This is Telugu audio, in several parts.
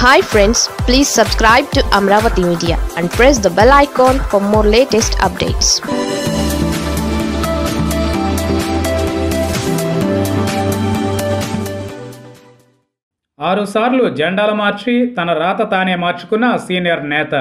hi friends please subscribe to Amaravati media and press the bell icon for more latest updates ఆరుసార్లు జెండాలు మార్చి తన రాత తానే మార్చుకున్న సీనియర్ నేత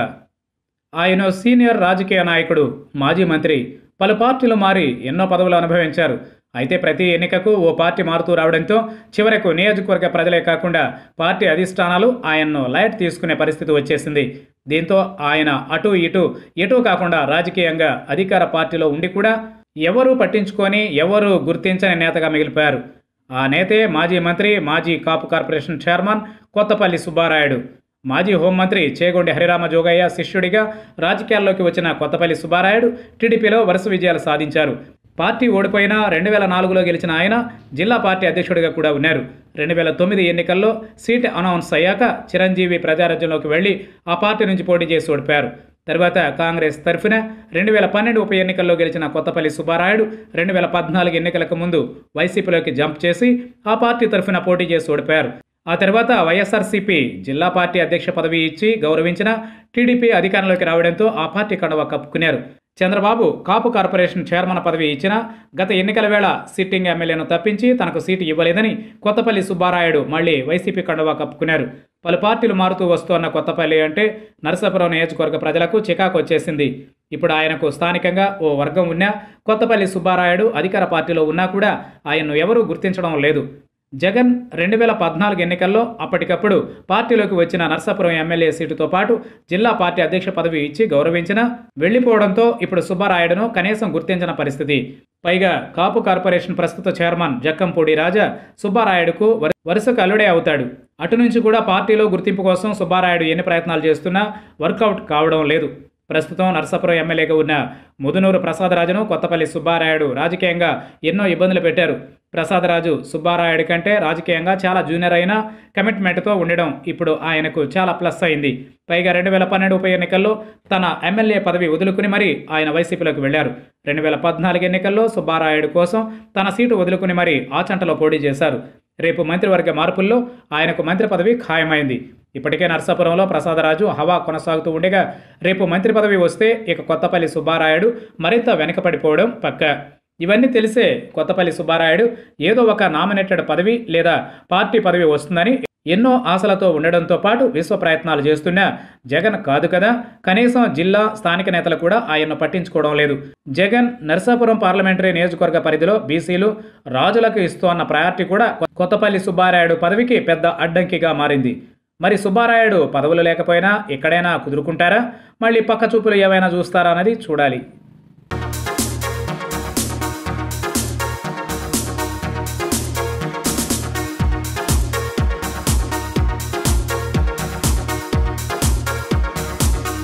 ఆయన సీనియర్ రాజకీయ నాయకుడు మాజీ మంత్రి పలు పార్టీలు మారి ఎన్నో పదవులు అనుభవించారు అయితే ప్రతి ఎన్నికకు ఓ పార్టీ మారుతూ రావడంతో చివరకు నియోజకవర్గ ప్రజలే కాకుండా పార్టీ అధిష్టానాలు ఆయన్ను లైట్ తీసుకునే పరిస్థితి వచ్చేసింది దీంతో ఆయన అటు ఇటు ఎటు కాకుండా రాజకీయంగా అధికార పార్టీలో ఉండి కూడా ఎవరూ పట్టించుకొని ఎవరు గుర్తించని నేతగా మిగిలిపోయారు ఆ నేతే మాజీ మంత్రి మాజీ కాపు కార్పొరేషన్ చైర్మన్ కొత్తపల్లి సుబ్బారాయుడు మాజీ హోంమంత్రి చేగొండి హరిరామ జోగయ్య శిష్యుడిగా రాజకీయాల్లోకి వచ్చిన కొత్తపల్లి సుబ్బారాయుడు టీడీపీలో వరుస విజయాలు సాధించారు పార్టీ ఓడిపోయినా రెండు వేల నాలుగులో గెలిచిన ఆయన జిల్లా పార్టీ అధ్యక్షుడిగా కూడా ఉన్నారు రెండు వేల తొమ్మిది ఎన్నికల్లో సీట్ అనౌన్స్ అయ్యాక చిరంజీవి ప్రజారాజ్యంలోకి వెళ్లి ఆ పార్టీ నుంచి పోటీ చేసి ఓడిపారు తర్వాత కాంగ్రెస్ తరఫున రెండు వేల పన్నెండు ఉప ఎన్నికల్లో గెలిచిన కొత్తపల్లి సుబ్బారాయుడు రెండు వేల పద్నాలుగు ఎన్నికలకు ముందు వైసీపీలోకి జంప్ చేసి ఆ పార్టీ తరఫున పోటీ చేసి ఓడిపారు ఆ తర్వాత వైఎస్ఆర్సీపీ జిల్లా పార్టీ అధ్యక్ష పదవి ఇచ్చి గౌరవించిన టీడీపీ అధికారంలోకి రావడంతో ఆ పార్టీ కండవ కప్పుకున్నారు చంద్రబాబు కాపు కార్పొరేషన్ చైర్మన్ పదవి ఇచ్చినా గత ఎన్నికల వేళ సిట్టింగ్ ఎమ్మెల్యేను తప్పించి తనకు సీటు ఇవ్వలేదని కొత్తపల్లి సుబ్బారాయుడు మళ్లీ వైసీపీ కండవా కప్పుకున్నారు పలు పార్టీలు మారుతూ వస్తోన్న కొత్తపల్లి అంటే నరసాపురం నియోజకవర్గ ప్రజలకు చికాకు వచ్చేసింది ఇప్పుడు ఆయనకు స్థానికంగా ఓ వర్గం ఉన్నా కొత్తపల్లి సుబ్బారాయుడు అధికార పార్టీలో ఉన్నా కూడా ఆయన్ను ఎవరూ గుర్తించడం లేదు జగన్ రెండు వేల పద్నాలుగు ఎన్నికల్లో అప్పటికప్పుడు పార్టీలోకి వచ్చిన నర్సాపురం ఎమ్మెల్యే సీటుతో పాటు జిల్లా పార్టీ అధ్యక్ష పదవి ఇచ్చి గౌరవించినా వెళ్లిపోవడంతో ఇప్పుడు సుబ్బారాయుడును కనీసం గుర్తించిన పరిస్థితి పైగా కాపు కార్పొరేషన్ ప్రస్తుత చైర్మన్ జక్కంపూడి రాజా సుబ్బారాయుడుకు వరు- వరుసకు అల్లుడే అవుతాడు అటు నుంచి కూడా పార్టీలో గుర్తింపు కోసం సుబ్బారాయుడు ఎన్ని ప్రయత్నాలు చేస్తున్నా వర్కౌట్ కావడం లేదు ప్రస్తుతం నర్సాపురం ఎమ్మెల్యేగా ఉన్న ముదునూరు ప్రసాదరాజును కొత్తపల్లి సుబ్బారాయుడు రాజకీయంగా ఎన్నో ఇబ్బందులు పెట్టారు ప్రసాదరాజు సుబ్బారాయుడి కంటే రాజకీయంగా చాలా జూనియర్ అయినా కమిట్మెంట్తో ఉండడం ఇప్పుడు ఆయనకు చాలా ప్లస్ అయింది పైగా రెండు వేల పన్నెండు ఉప ఎన్నికల్లో తన ఎమ్మెల్యే పదవి వదులుకుని మరీ ఆయన వైసీపీలోకి వెళ్లారు రెండు వేల పద్నాలుగు ఎన్నికల్లో సుబ్బారాయుడు కోసం తన సీటు వదులుకుని మరీ ఆచంటలో పోటీ చేశారు రేపు మంత్రివర్గ మార్పుల్లో ఆయనకు మంత్రి పదవి ఖాయమైంది ఇప్పటికే నర్సాపురంలో ప్రసాదరాజు హవా కొనసాగుతూ ఉండగా రేపు మంత్రి పదవి వస్తే ఇక కొత్తపల్లి సుబ్బారాయుడు మరింత వెనకపడిపోవడం పక్క ఇవన్నీ తెలిసే కొత్తపల్లి సుబ్బారాయుడు ఏదో ఒక నామినేటెడ్ పదవి లేదా పార్టీ పదవి వస్తుందని ఎన్నో ఆశలతో ఉండడంతో పాటు విశ్వ ప్రయత్నాలు చేస్తున్నా జగన్ కాదు కదా కనీసం జిల్లా స్థానిక నేతలు కూడా ఆయన్ను పట్టించుకోవడం లేదు జగన్ నర్సాపురం పార్లమెంటరీ నియోజకవర్గ పరిధిలో బీసీలు రాజులకు ఇస్తోన్న ప్రయారిటీ కూడా కొత్తపల్లి సుబ్బారాయుడు పదవికి పెద్ద అడ్డంకిగా మారింది మరి సుబ్బారాయుడు పదవులు లేకపోయినా ఎక్కడైనా కుదురుకుంటారా మళ్ళీ పక్క చూపులు ఏమైనా చూస్తారా అన్నది చూడాలి